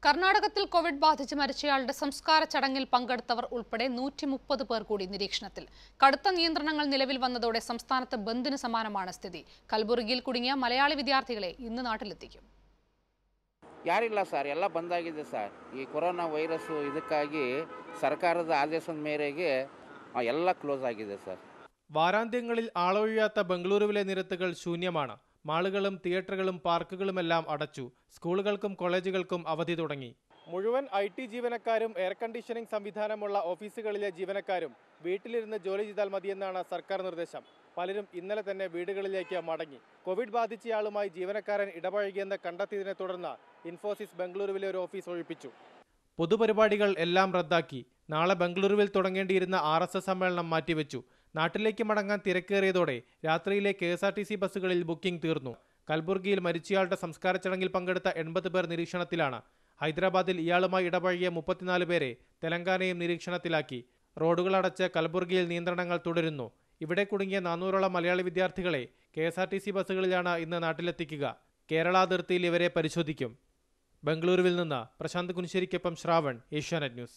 കർണാടകത്തിൽ കോവിഡ് ബാധിച്ച് മരിച്ചയാളുടെ സംസ്കാര ചടങ്ങിൽ പങ്കെടുത്തവർ ഉൾപ്പെടെ നൂറ്റി മുപ്പത് പേർ കൂടി നിരീക്ഷണത്തിൽ കടുത്ത നിയന്ത്രണങ്ങൾ നിലവിൽ വന്നതോടെ സംസ്ഥാനത്ത് ബന്ദിന് സമാനമാണ് സ്ഥിതി കൽബുർഗിയിൽ കുടുങ്ങിയ മലയാളി വിദ്യാർത്ഥികളെ ഇന്ന് നാട്ടിലെത്തിക്കും ಯಾರಿಲ್ಲ ಸರ್ ಎಲ್ಲ ಬಂದಾಗಿದೆ ಸರ್ ಈ ಕೊರೋನಾ ವೈರಸ್ಸು ಇದಕ್ಕಾಗಿ ಸರ್ಕಾರದ ಆದೇಶದ ಮೇರೆಗೆ ಆ, ಎಲ್ಲ ಕ್ಲೋಸ್ ಆಗಿದೆ ಸರ್ വാരാന്ത്യങ്ങളിൽ ആളൊഴിയാത്ത ബംഗളൂരുവിലെ നിരത്തുകൾ ശൂന്യമാണ് മാളുകളും തിയേറ്ററുകളും പാർക്കുകളുമെല്ലാം അടച്ചു സ്കൂളുകൾക്കും കോളേജുകൾക്കും അവധി തുടങ്ങി മുഴുവൻ ഐ ടി ജീവനക്കാരും എയർ കണ്ടീഷനിംഗ് സംവിധാനമുള്ള ഓഫീസുകളിലെ ജീവനക്കാരും വീട്ടിലിരുന്ന് ജോലി ചെയ്താൽ മതിയെന്നാണ് സർക്കാർ നിർദ്ദേശം പലരും ഇന്നലെ തന്നെ വീടുകളിലേക്ക് മടങ്ങി കോവിഡ് ബാധിച്ചയാളുമായി ജീവനക്കാരൻ ഇടപഴകിയെന്ന് കണ്ടെത്തിയതിനെ തുടർന്ന് ഇൻഫോസിസ് ബംഗളൂരുവിലെ ഒരു ഓഫീസ് ഒഴിപ്പിച്ചു പൊതുപരിപാടികൾ എല്ലാം റദ്ദാക്കി നാളെ ബംഗളൂരുവിൽ തുടങ്ങേണ്ടിയിരുന്ന ആർ എസ് എസ് സമ്മേളനം മാറ്റിവെച്ചു നാട്ടിലേക്ക് മടങ്ങാൻ തിരക്കേറിയതോടെ രാത്രിയിലെ K S R T C ബസ്സുകളിൽ ബുക്കിംഗ് തീർന്നു കൽബുർഗിയിൽ മരിച്ചയാളുടെ സംസ്കാര ചടങ്ങിൽ പങ്കെടുത്ത എൺപത് പേർ നിരീക്ഷണത്തിലാണ് ഹൈദരാബാദിൽ ഇയാളുമായി ഇടപഴകിയ മുപ്പത്തിനാല് പേരെ തെലങ്കാനയും നിരീക്ഷണത്തിലാക്കി റോഡുകൾ അടച്ച് കൽബുർഗിയിൽ നിയന്ത്രണങ്ങൾ തുടരുന്നു ഇവിടെ കുടുങ്ങിയ നാനൂറോളം മലയാളി വിദ്യാർത്ഥികളെ K S R T C ബസ്സുകളിലാണ് ഇന്ന് നാട്ടിലെത്തിക്കുക കേരള അതിർത്തിയിൽ ഇവരെ പരിശോധിക്കും ബംഗളൂരുവിൽ നിന്ന് പ്രശാന്ത് കുനിശ്ശേരിക്കൊപ്പം ശ്രാവൺ ഏഷ്യാനെറ്റ് ന്യൂസ്